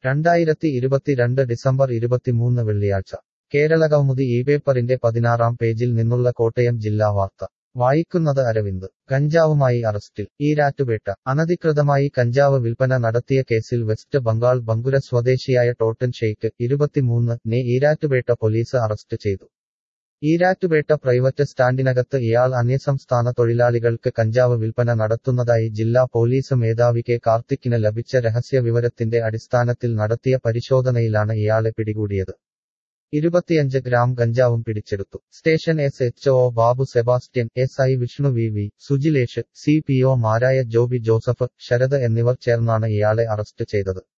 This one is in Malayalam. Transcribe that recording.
രണ്ടായിരത്തി ഇരുപത്തിരണ്ട് ഡിസംബർ ഇരുപത്തിമൂന്ന് വെള്ളിയാഴ്ച കേരളകൗമുദി ഈ പേപ്പറിന്റെ പതിനാറാം പേജിൽ നിന്നുള്ള കോട്ടയം ജില്ലാ വാർത്ത വായിക്കുന്നത് അരവിന്ദ് കഞ്ചാവുമായി അറസ്റ്റിൽ ഈരാറ്റുപേട്ട അനധികൃതമായി കഞ്ചാവ് വിൽപ്പന നടത്തിയ കേസിൽ വെസ്റ്റ് ബംഗാൾ ബങ്കുര സ്വദേശിയായ ടോട്ടൻ ഷെയ്ഖ് ഇരുപത്തിമൂന്ന് നെ ഈരാറ്റുപേട്ട പോലീസ് അറസ്റ്റ് ചെയ്തു ഈരാറ്റുപേട്ട പ്രൈവറ്റ് സ്റ്റാൻഡിനകത്ത് ഇയാൾ അന്യസംസ്ഥാന തൊഴിലാളികൾക്ക് കഞ്ചാവ് വിൽപ്പന നടത്തുന്നതായി ജില്ലാ പോലീസ് മേധാവി കെ കാർത്തിക്കിന് ലഭിച്ച രഹസ്യ വിവരത്തിന്റെ അടിസ്ഥാനത്തിൽ നടത്തിയ പരിശോധനയിലാണ് ഇയാളെ പിടികൂടിയത് ഇരുപത്തിയഞ്ച് ഗ്രാം ഗഞ്ചാവും പിടിച്ചെടുത്തു station S H O Babu Sebastian S I Vishnu V V Sujilesh C P ഒമാരായ ജോബി ജോസഫ് ശരത് എന്നിവർ ചേർന്നാണ് ഇയാളെ അറസ്റ്റ് ചെയ്തത്